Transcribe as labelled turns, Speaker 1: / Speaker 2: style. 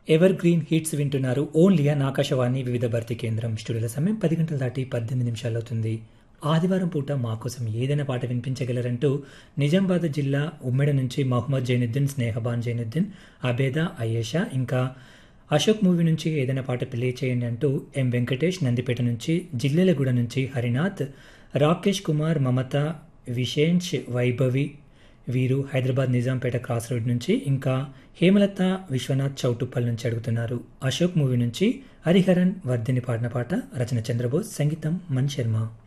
Speaker 1: ever evergreen hits వింటున్నారు only on Akashvani Vividh Bharati కేంద్రం స్టూడియోల సమయం పది గంటల దాటి పద్దెనిమిది నిమిషాలు అవుతుంది ఆదివారం పూట మా కోసం ఏదైనా పాట వినిపించగలరంటూ నిజామాబాద్ జిల్లా ఉమ్మెడ నుంచి మహమ్మద్ జైనుద్దీన్ స్నేహబాన్ జైనుద్దీన్ అబేదా అయేషా ఇంకా అశోక్ మూవీ నుంచి ఏదైనా పాట ప్లే చేయండి అంటూ ఎం వెంకటేష్ నందిపేట నుంచి జిల్లెలగూడ నుంచి హరినాథ్ రాకేష్ కుమార్ మమత విషేంష్ వైభవి వీరు హైదరాబాద్ నిజాంపేట క్రాస్ రోడ్ నుంచి ఇంకా హేమలత విశ్వనాథ్ చౌటుప్పల్ నుంచి అడుగుతున్నారు అశోక్ మూవీ నుంచి హరిహరన్ వర్ధిని పాడిన పాట రచన చంద్రబోస్ సంగీతం మణ్ శర్మ